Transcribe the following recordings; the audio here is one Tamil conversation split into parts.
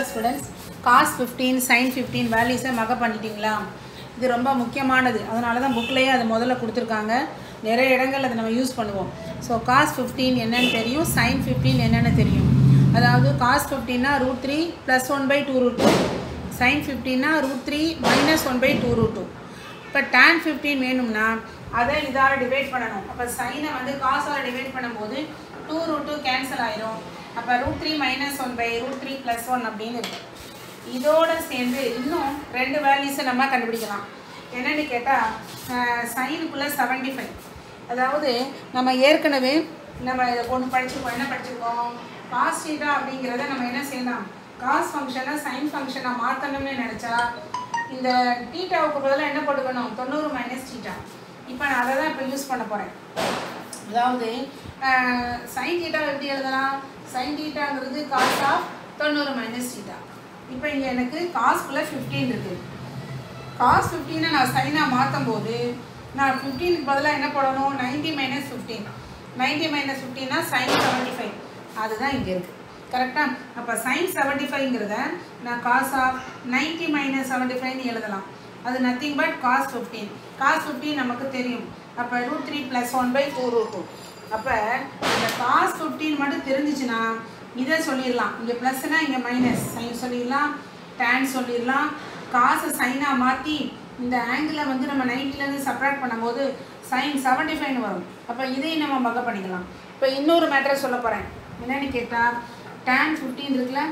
students cos fifteen sine fifteen வேல்யூஸை மக பண்ணிட்டீங்களா இது ரொம்ப முக்கியமானது அதனால தான் புக்லேயே அது முதல்ல கொடுத்துருக்காங்க நிறைய இடங்கள் அதை நம்ம யூஸ் பண்ணுவோம் ஸோ காஸ் ஃபிஃப்டீன் என்னன்னு தெரியும் சைன் ஃபிஃப்டீன் என்னென்னு தெரியும் அதாவது காஸ் ஃபிஃப்டீன்னா root three plus one by two root two sine ஃபிஃப்டீன்னா root three minus one by two root two இப்போ டேன் ஃபிஃப்டீன் வேணும்னா அதை இதால் டிவைட் பண்ணணும் அப்போ சைனை வந்து காசால் டிவைட் பண்ணும்போது டூ ரூட் டூ கேன்சல் ஆயிரும் அப்போ root three minus one by root three plus one அப்படின்னு இருக்கும் இதோட சேர்ந்து இன்னும் ரெண்டு வேல்யூஸை நம்ம கண்டுபிடிக்கலாம் என்னென்னு கேட்டால் சைனுக்குள்ளே செவன்டி ஃபைவ் அதாவது நம்ம ஏற்கனவே நம்ம இதை கொண்டு படிச்சிருக்கோம் என்ன படிச்சிருக்கோம் காஸ் தீட்டா அப்படிங்கிறத நம்ம என்ன செய்யலாம் காஸ் ஃபங்க்ஷனை சைன் ஃபங்க்ஷனாக மாற்றணும்னு நினச்சா இந்த டீட்டாவுக்கு பதிலாக என்ன போட்டுக்கணும் தொண்ணூறு மைனஸ் டீட்டா இப்போ நான் அதை தான் இப்போ யூஸ் பண்ண போகிறேன் அதாவது சைன் டீட்டா எப்படி எழுதலாம் சைன் டீட்டாங்கிறது காஸ் ஆஃப் தொண்ணூறு மைனஸ் டீட்டா இப்போ இங்கே எனக்கு காஸ்க்குள்ளே ஃபிஃப்டீன் இருக்குது காஸ் ஃபிஃப்டீனை நான் சைனாக மாற்றும் போது நான் ஃபிஃப்டீனுக்கு பதிலாக என்ன போடணும் ninety minus fifteen ninety minus ஃபிஃப்டீன்னா சைன் செவன்ட்டி ஃபைவ் அதுதான் இங்கே இருக்குது கரெக்டாக அப்போ சைன் செவன்ட்டி ஃபைவ்ங்கிறத நான் cos of ninety minus seventy ஃபைவ்னு எழுதலாம் அது nothing but cos fifteen cos fifteen நமக்கு தெரியும் அப்போ root three plus one by two root two அப்போ இந்த காஸ் ஃபிஃப்டீன் மட்டும் தெரிஞ்சிச்சுன்னா இதை சொல்லிடலாம் இங்கே ப்ளஸ்னால் இங்கே மைனஸ் சைன் சொல்லிடலாம் டேன் சொல்லிடலாம் காசை சைனாக மாற்றி இந்த ஆங்கிளை வந்து நம்ம நைன்ட்டிலேருந்து செப்பரேட் பண்ணும்போது சைன் செவன்ட்டி ஃபைவ்னு வரும் அப்போ இதையும் நம்ம மக பண்ணிக்கலாம் இப்போ இன்னொரு மேட்டர் சொல்ல போகிறேன் என்னென்னு கேட்டால் டேன் ஃபிஃப்டீன் இருக்குல்ல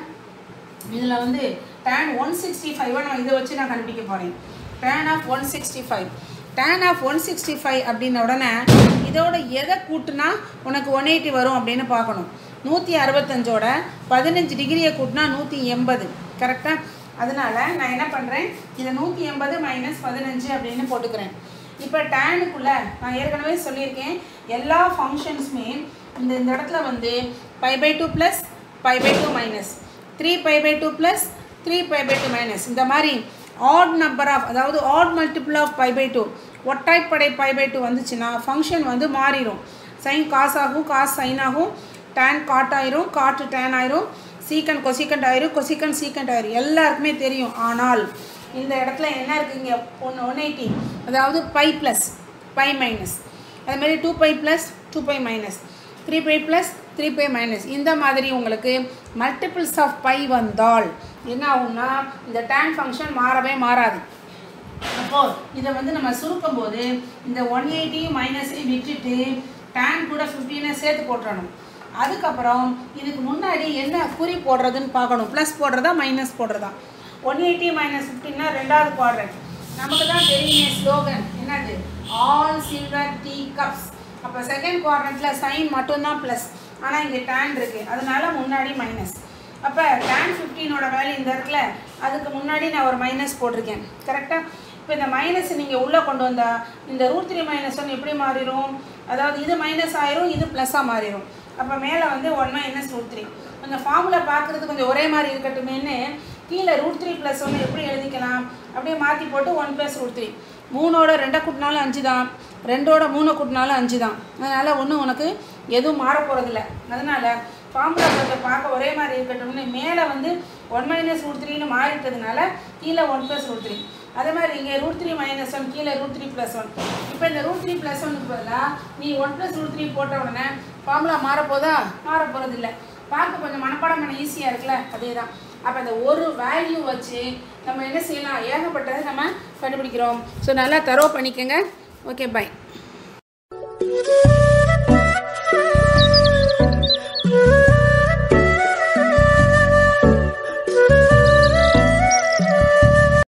இதில் வந்து டேன் ஒன் சிக்ஸ்டி ஃபைவை நான் இதை வச்சு நான் கண்டுபிடிக்க போகிறேன் tan of one sixty five tan of one sixty five அப்படின்ன உடனே இதோட எதை கூட்டினா உனக்கு ஒன் எயிட்டி வரும் அப்படின்னு பார்க்கணும் நூற்றி அறுபத்தஞ்சோட பதினஞ்சு டிகிரியை கூட்டினா நூற்றி எண்பது கரெக்டாக அதனால் நான் என்ன பண்ணுறேன் இதை நூற்றி எண்பது மைனஸ் பதினஞ்சு அப்படின்னு போட்டுக்கிறேன் இப்போ டேனுக்குள்ளே நான் ஏற்கனவே சொல்லியிருக்கேன் எல்லா ஃபங்க்ஷன்ஸுமே இந்த இந்த இடத்துல வந்து pi pi two plus pi pi two minus three pi pi two plus three pi pi two minus இந்த மாதிரி ஆட் நம்பர் ஆஃப் அதாவது odd multiple of pi pi two ஒற்றைப்படை பை பை டூ வந்துச்சுன்னா ஃபங்க்ஷன் வந்து மாறிடும் சைன் காஸ் ஆகும் காஸ் சைன் ஆகும் டேன் காட் ஆயிரும் காட்டு டேன் ஆயிரும் சீக்கன் கொசிக்கண்ட் ஆயிரும் கொசிக்கண்ட் சீக்கண்ட் ஆயிரும் எல்லாருக்குமே தெரியும் ஆனால் இந்த இடத்துல என்ன இருக்குங்க ஒன்று ஒன் எயிட்டி அதாவது பை ப்ளஸ் பை மைனஸ் அதுமாரி two pi plus two pi minus three pi plus three pi minus இந்த மாதிரி உங்களுக்கு மல்டிபிள்ஸ் ஆஃப் பை வந்தால் என்ன ஆகும்னா இந்த டேன் ஃபங்க்ஷன் மாறவே மாறாது அப்போது இதை வந்து நம்ம சுருக்கும் போது இந்த ஒன் எயிட்டி மைனஸையும் விட்டுட்டு டேன் கூட ஃபிஃப்டீனை சேர்த்து போட்டுறணும் அதுக்கப்புறம் இதுக்கு முன்னாடி என்ன குறி போடுறதுன்னு பார்க்கணும் ப்ளஸ் போடுறதா மைனஸ் போடுறதா ஒன் எயிட்டி மைனஸ் ஃபிஃப்டின்னா ரெண்டாவது குவாட்ரண்ட் நமக்கு தான் தெரியுமே ஸ்லோகன் என்னது ஆல் சில்வர் டீ கப்ஸ் அப்போ செகண்ட் குவாட்ரண்ட்டில் சைன் மட்டும்தான் ப்ளஸ் ஆனால் இங்கே டேன் இருக்குது அதனால முன்னாடி மைனஸ் அப்போ டேன் ஃபிஃப்டீனோட வேல்யூ இந்த இடத்துல அதுக்கு முன்னாடி நான் ஒரு மைனஸ் போட்டிருக்கேன் கரெக்டாக இப்போ இந்த மைனஸ் நீங்கள் உள்ளே கொண்டு வந்தா இந்த ரூட் த்ரீ மைனஸ் ஒன் எப்படி மாறிடும் அதாவது இது மைனஸ் ஆயிரும் இது ப்ளஸ்ஸாக மாறிடும் அப்போ மேலே வந்து ஒன் மைனஸ் ரூட் த்ரீ கொஞ்சம் ஃபார்முலா பார்க்குறது கொஞ்சம் ஒரே மாதிரி இருக்கட்டுமேன்னு கீழே ரூட் த்ரீ ப்ளஸ் ஒன்று எப்படி எழுதிக்கலாம் அப்படியே மாற்றி போட்டு ஒன் ப்ளஸ் ரூட் த்ரீ மூணோட ரெண்டை கூட்டினாலும் அஞ்சு தான் ரெண்டோட மூணை கூட்டினாலும் அஞ்சு தான் அதனால் ஒன்றும் உனக்கு எதுவும் மாற போகிறதில்ல அதனால் ஃபார்முலா கொஞ்சம் பார்க்க ஒரே மாதிரி இருக்கட்டும்னு மேலே வந்து ஒன் மைனஸ் ரூட் த்ரீன்னு மாறிட்டதுனால கீழே ஒன் ப்ளஸ் ரூட் த்ரீ அதே மாதிரி இங்கே ரூட் த்ரீ மைனஸ் ஒன் கீழே ரூட் த்ரீ ப்ளஸ் ஒன் இப்போ இந்த ரூட் த்ரீ ப்ளஸ் ஒனுக்கு பதிலாக நீ ஒன் ப்ளஸ் ரூட் த்ரீ போட்ட உடனே ஃபார்முலா மாறப்போதா மாற போகிறதில்ல பார்க்க கொஞ்சம் மனப்பாடம் பண்ண ஈஸியாக இருக்குல்ல அதே தான் அப்போ அந்த ஒரு வேல்யூ வச்சு நம்ம என்ன செய்யலாம் ஏகப்பட்டதை நம்ம கண்டுபிடிக்கிறோம் ஸோ நல்லா தரோ பண்ணிக்கோங்க ஓகே பை